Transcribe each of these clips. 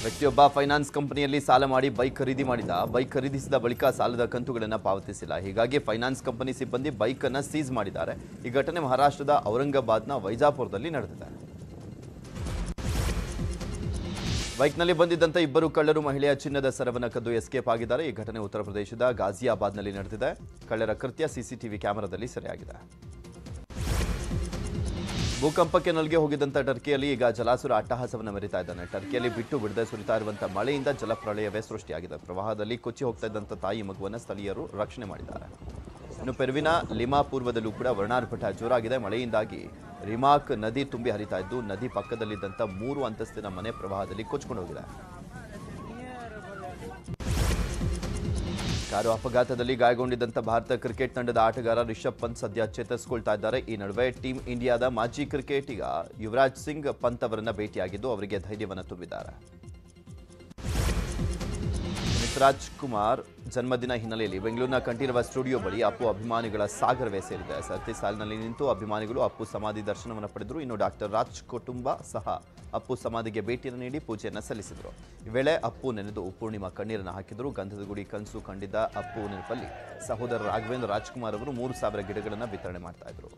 ವ್ಯಕ್ತಿಯೊಬ್ಬ ಫೈನಾನ್ಸ್ ಕಂಪನಿಯಲ್ಲಿ ಸಾಲ ಮಾಡಿ ಬೈಕ್ ಖರೀದಿ ಮಾಡಿದ ಬೈಕ್ ಖರೀದಿಸಿದ ಬಳಿಕ ಸಾಲದ ಕಂತುಗಳನ್ನು ಪಾವತಿಸಿಲ್ಲ ಹೀಗಾಗಿ ಫೈನಾನ್ಸ್ ಕಂಪನಿ ಸಿಬ್ಬಂದಿ ಬೈಕ್ ಅನ್ನ ಸೀಸ್ ಮಾಡಿದ್ದಾರೆ ಈ ಘಟನೆ ಮಹಾರಾಷ್ಟ್ರದ ಔರಂಗಾಬಾದ್ನ ವೈಜಾಪುರದಲ್ಲಿ ನಡೆದಿದೆ ಬೈಕ್ನಲ್ಲಿ ಬಂದಿದ್ದಂಥ ಇಬ್ಬರು ಕಳ್ಳರು ಮಹಿಳೆಯ ಚಿನ್ನದ ಸರವನ್ನು ಕದ್ದು ಎಸ್ಕೇಪ್ ಆಗಿದ್ದಾರೆ ಈ ಘಟನೆ ಉತ್ತರ ಪ್ರದೇಶದ ಗಾಜಿಯಾಬಾದ್ನಲ್ಲಿ ನಡೆದಿದೆ ಕಳ್ಳರ ಕೃತ್ಯ ಸಿಸಿಟಿವಿ ಕ್ಯಾಮೆರಾದಲ್ಲಿ ಸೆರೆಯಾಗಿದೆ ಭೂಕಂಪಕ್ಕೆ ನಲ್ಗೆ ಹೋಗಿದ್ದಂಥ ಟರ್ಕಿಯಲ್ಲಿ ಈಗ ಜಲಾಸುರ ಅಟ್ಟಹಾಸವನ್ನು ಮೆರಿತಾ ಇದ್ದಾನೆ ಟರ್ಕಿಯಲ್ಲಿ ಬಿಟ್ಟು ಬಿಡದೆ ಸುರಿತಾ ಇರುವಂತಹ ಮಳೆಯಿಂದ ಜಲಪ್ರಳಯವೇ ಸೃಷ್ಟಿಯಾಗಿದೆ ಪ್ರವಾಹದಲ್ಲಿ ಕೊಚ್ಚಿ ಹೋಗ್ತಾ ಇದ್ದಂಥ ತಾಯಿ ಮಗುವನ್ನು ಸ್ಥಳೀಯರು ರಕ್ಷಣೆ ಮಾಡಿದ್ದಾರೆ ಇನ್ನು ಪೆರುವಿನ ಲಿಮಾ ಪೂರ್ವದಲ್ಲೂ ಕೂಡ ವರ್ಣಾರ್ಭಟ ಜೋರಾಗಿದೆ ಮಳೆಯಿಂದಾಗಿ ರಿಮಾಕ್ ನದಿ ತುಂಬಿ ಹರಿತಾ ಇದ್ದು ನದಿ ಪಕ್ಕದಲ್ಲಿದ್ದಂಥ ಮೂರು ಅಂತಸ್ತಿನ ಮನೆ ಪ್ರವಾಹದಲ್ಲಿ ಕೊಚ್ಕೊಂಡು ಹೋಗಿದೆ ಕಾರು ಅಪಘಾತದಲ್ಲಿ ಗಾಯಗೊಂಡಿದ್ದಂಥ ಭಾರತ ಕ್ರಿಕೆಟ್ ತಂಡದ ಆಟಗಾರ ರಿಷಬ್ ಪಂತ್ ಸದ್ಯ ಚೇತರಿಸಿಕೊಳ್ತಾ ಇದ್ದಾರೆ ಈ ನಡುವೆ ಟೀಂ ಇಂಡಿಯಾದ ಮಾಜಿ ಕ್ರಿಕೆಟಿಗ ಯುವರಾಜ್ ಸಿಂಗ್ ಪಂತ್ ಅವರನ್ನ ಭೇಟಿಯಾಗಿದ್ದು ಅವರಿಗೆ ಧೈರ್ಯವನ್ನು ತುಂಬಿದ್ದಾರೆ ಪುನೀತ್ ರಾಜ್ಕುಮಾರ್ ಜನ್ಮದಿನ ಹಿನ್ನೆಲೆಯಲ್ಲಿ ಬೆಂಗಳೂರಿನ ಕಂಠೀರವ ಸ್ಟುಡಿಯೋ ಬಳಿ ಅಪ್ಪು ಅಭಿಮಾನಿಗಳ ಸಾಗರವೇ ಸೇರಿದೆ ಸರತಿ ಸಾಲಿನಲ್ಲಿ ನಿಂತು ಅಭಿಮಾನಿಗಳು ಅಪ್ಪು ಸಮಾಧಿ ದರ್ಶನವನ್ನು ಪಡೆದರು ಇನ್ನು ಡಾಕ್ಟರ್ ರಾಜ್ ಕುಟುಂಬ ಸಹ ಅಪ್ಪು ಸಮಾಧಿಗೆ ಭೇಟಿಯನ್ನು ನೀಡಿ ಪೂಜೆಯನ್ನು ಸಲ್ಲಿಸಿದರು ಈ ವೇಳೆ ಅಪ್ಪು ನೆನೆದು ಪೂರ್ಣಿಮಾ ಕಣ್ಣೀರನ್ನು ಹಾಕಿದರು ಗಂಧದ ಗುಡಿ ಕನಸು ಕಂಡಿದ್ದ ಅಪ್ಪು ನೆನಪಲ್ಲಿ ಸಹೋದರ ರಾಘವೇಂದ್ರ ರಾಜ್ಕುಮಾರ್ ಅವರು ಮೂರು ಸಾವಿರ ಗಿಡಗಳನ್ನು ವಿತರಣೆ ಮಾಡ್ತಾ ಇದ್ರು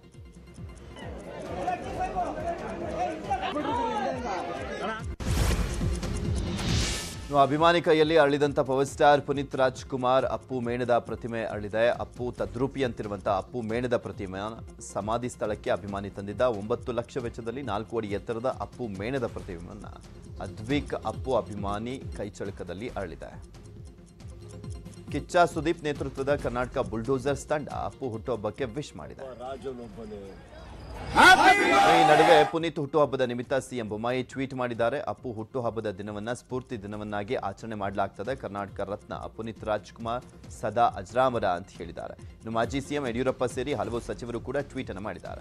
ಇನ್ನು ಅಭಿಮಾನಿ ಕೈಯಲ್ಲಿ ಅರಳಿದಂಥ ಪವರ್ ಸ್ಟಾರ್ ಪುನೀತ್ ರಾಜ್ಕುಮಾರ್ ಅಪ್ಪು ಮೇಣದ ಪ್ರತಿಮೆ ಅರಳಿದೆ ಅಪ್ಪು ತದ್ರೂಪಿ ಅಂತಿರುವಂಥ ಅಪ್ಪು ಮೇಣದ ಪ್ರತಿಮೆ ಸಮಾಧಿ ಸ್ಥಳಕ್ಕೆ ಅಭಿಮಾನಿ ತಂದಿದ್ದ ಒಂಬತ್ತು ಲಕ್ಷ ವೆಚ್ಚದಲ್ಲಿ ನಾಲ್ಕು ಅಡಿ ಎತ್ತರದ ಅಪ್ಪು ಮೇಣದ ಪ್ರತಿಮೆಯನ್ನು ಅದ್ವಿಕ್ ಅಪ್ಪು ಅಭಿಮಾನಿ ಕೈಚಳಕದಲ್ಲಿ ಅರಳಿದೆ ಕಿಚ್ಚ ಸುದೀಪ್ ನೇತೃತ್ವದ ಕರ್ನಾಟಕ ಬುಲ್ಡೋಸರ್ಸ್ ತಂಡ ಅಪ್ಪು ಹುಟ್ಟುಹಬ್ಬಕ್ಕೆ ವಿಶ್ ಮಾಡಿದೆ ಈ ನಡುವೆ ಪುನೀತ್ ಹುಟ್ಟುಹಬ್ಬದ ನಿಮಿತ್ತ ಸಿಎಂ ಬೊಮ್ಮಾಯಿ ಟ್ವೀಟ್ ಮಾಡಿದ್ದಾರೆ ಅಪ್ಪು ಹುಟ್ಟುಹಬ್ಬದ ದಿನವನ್ನ ಸ್ಫೂರ್ತಿ ದಿನವನ್ನಾಗಿ ಆಚರಣೆ ಮಾಡಲಾಗ್ತದೆ ಕರ್ನಾಟಕ ರತ್ನ ಪುನೀತ್ ರಾಜ್ಕುಮಾರ್ ಸದಾ ಅಜರಾಮರ ಅಂತ ಹೇಳಿದ್ದಾರೆ ಇನ್ನು ಮಾಜಿ ಸಿಎಂ ಯಡಿಯೂರಪ್ಪ ಸೇರಿ ಹಲವು ಸಚಿವರು ಕೂಡ ಟ್ವೀಟ್ ಅನ್ನು ಮಾಡಿದ್ದಾರೆ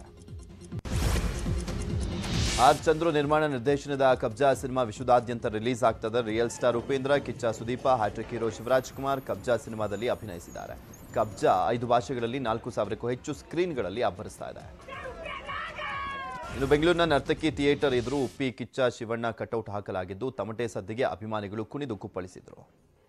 ಆರ್ ಚಂದ್ರು ನಿರ್ಮಾಣ ನಿರ್ದೇಶನದ ಕಬ್ಜಾ ಸಿನಿಮಾ ವಿಶ್ವದಾದ್ಯಂತ ರಿಲೀಸ್ ಆಗ್ತದೆ real star Upendra Kichcha Sudeep hat-trick hero Shivaraj Kumar Kabzaa ಸಿನಿಮಾದಲ್ಲಿ ಅಭಿನಯಿಸಿದ್ದಾರೆ ಕಬ್ಜಾ ಐದು ಭಾಷೆಗಳಲ್ಲಿ ನಾಲ್ಕು ಸಾವಿರಕ್ಕೂ ಹೆಚ್ಚು ಸ್ಕ್ರೀನ್ಗಳಲ್ಲಿ ಅಬ್ಬರಿಸ್ತಾ ಇದೆ ಇನ್ನು ಬೆಂಗಳೂರಿನ ನರ್ತಕಿ ಥಿಯೇಟರ್ ಎದುರು ಉಪ್ಪಿ ಕಿಚ್ಚ ಶಿವಣ್ಣ ಕಟೌಟ್ ಹಾಕಲಾಗಿದ್ದು ತಮಟೆ ಸದ್ದಿಗೆ ಅಭಿಮಾನಿಗಳು ಕುಣಿದು ಕುಪ್ಪಳಿಸಿದರು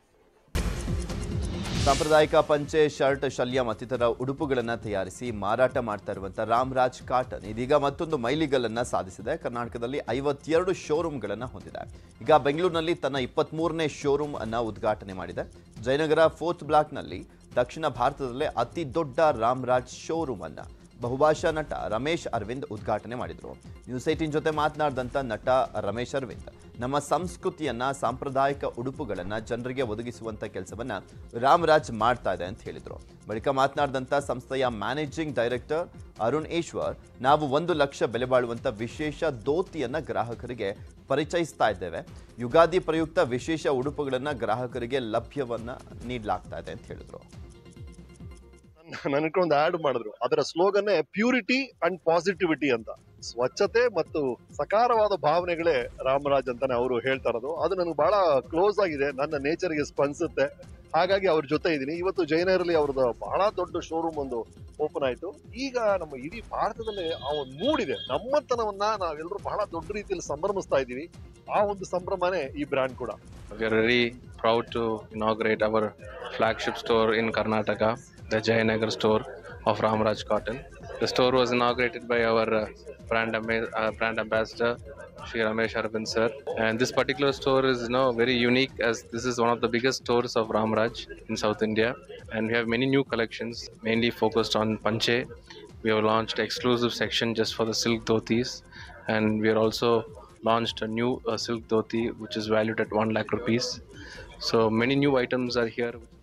ಸಾಂಪ್ರದಾಯಿಕ ಪಂಚೆ ಶರ್ಟ್ ಶಲ್ಯ ಮತ್ತಿತರ ಉಡುಪುಗಳನ್ನು ತಯಾರಿಸಿ ಮಾರಾಟ ಮಾಡ್ತಾ ಇರುವಂಥ ರಾಮ್ರಾಜ್ ಕಾಟನ್ ಇದೀಗ ಮತ್ತೊಂದು ಮೈಲಿಗಲ್ಲನ್ನ ಸಾಧಿಸಿದೆ ಕರ್ನಾಟಕದಲ್ಲಿ ಐವತ್ತೆರಡು ಶೋರೂಮ್ಗಳನ್ನು ಹೊಂದಿದೆ ಈಗ ಬೆಂಗಳೂರಿನಲ್ಲಿ ತನ್ನ ಇಪ್ಪತ್ಮೂರನೇ ಶೋರೂಮ್ ಅನ್ನ ಉದ್ಘಾಟನೆ ಮಾಡಿದೆ ಜಯನಗರ ಫೋರ್ತ್ ಬ್ಲಾಕ್ನಲ್ಲಿ ದಕ್ಷಿಣ ಭಾರತದಲ್ಲೇ ಅತಿ ದೊಡ್ಡ ರಾಮ್ರಾಜ್ ಶೋರೂಮ್ ಅನ್ನ ಬಹುಭಾಷಾ ನಟ ರಮೇಶ್ ಅರವಿಂದ್ ಉದ್ಘಾಟನೆ ಮಾಡಿದರು ನ್ಯೂಸ್ ಏಟಿನ್ ಜೊತೆ ಮಾತನಾಡಿದಂಥ ನಟ ರಮೇಶ್ ಅರವಿಂದ್ ನಮ್ಮ ಸಂಸ್ಕೃತಿಯನ್ನ ಸಾಂಪ್ರದಾಯಿಕ ಉಡುಪುಗಳನ್ನ ಜನರಿಗೆ ಒದಗಿಸುವಂತ ಕೆಲಸವನ್ನ ರಾಮರಾಜ್ ಮಾಡ್ತಾ ಇದೆ ಅಂತ ಹೇಳಿದರು ಬಳಿಕ ಮಾತನಾಡಿದಂಥ ಸಂಸ್ಥೆಯ ಮ್ಯಾನೇಜಿಂಗ್ ಡೈರೆಕ್ಟರ್ ಅರುಣ್ ಈಶ್ವರ್ ನಾವು ಒಂದು ಲಕ್ಷ ಬೆಲೆ ಬಾಳುವಂತ ವಿಶೇಷ ದೋತಿಯನ್ನ ಗ್ರಾಹಕರಿಗೆ ಪರಿಚಯಿಸ್ತಾ ಇದ್ದೇವೆ ಯುಗಾದಿ ಪ್ರಯುಕ್ತ ವಿಶೇಷ ಉಡುಪುಗಳನ್ನ ಗ್ರಾಹಕರಿಗೆ ಲಭ್ಯವನ್ನ ನೀಡಲಾಗ್ತಾ ಇದೆ ಅಂತ ಹೇಳಿದರು ನನಗೆ ಒಂದು ಆಡ್ ಮಾಡಿದ್ರು ಅದರ ಸ್ಲೋಗನ್ನೇ ಪ್ಯೂರಿಟಿ ಅಂಡ್ ಪಾಸಿಟಿವಿಟಿ ಅಂತ ಸ್ವಚ್ಛತೆ ಮತ್ತು ಸಕಾರವಾದ ಭಾವನೆಗಳೇ ರಾಮರಾಜ್ ಅಂತಾನೆ ಅವರು ಹೇಳ್ತಾ ಇರೋದು ಅದು ನನಗೆ ಬಹಳ ಕ್ಲೋಸ್ ಆಗಿದೆ ನನ್ನ ನೇಚರ್ಗೆ ಸ್ಪಂದಿಸುತ್ತೆ ಹಾಗಾಗಿ ಅವ್ರ ಜೊತೆ ಇದ್ದೀನಿ ಇವತ್ತು ಜೈನರಲ್ಲಿ ಅವ್ರದ್ದು ಬಹಳ ದೊಡ್ಡ ಶೋರೂಮ್ ಒಂದು ಓಪನ್ ಆಯ್ತು ಈಗ ನಮ್ಮ ಇಡೀ ಭಾರತದಲ್ಲಿ ಆ ಒಂದು ಮೂಡಿದೆ ನಮ್ಮತನವನ್ನ ನಾವೆಲ್ಲರೂ ಬಹಳ ದೊಡ್ಡ ರೀತಿಯಲ್ಲಿ ಸಂಭ್ರಮಿಸ್ತಾ ಇದ್ದೀವಿ ಆ ಒಂದು ಸಂಭ್ರಮನೇ ಈ ಬ್ರ್ಯಾಂಡ್ ಕೂಡ We are very proud to inaugurate our flagship store in Karnataka, the Jayanagar store of Ramraj Cotton. The store was inaugurated by our uh, brand, amba- uh, brand ambassador, Shri Ramesh Arvind sir. And this particular store is you know, very unique as this is one of the biggest stores of Ramraj in South India. And we have many new collections, mainly focused on Panche. We have launched exclusive section just for the silk dhotis. And we are also launched a new uh, silk dhoti which is valued at 1 lakh rupees. So many new items are here.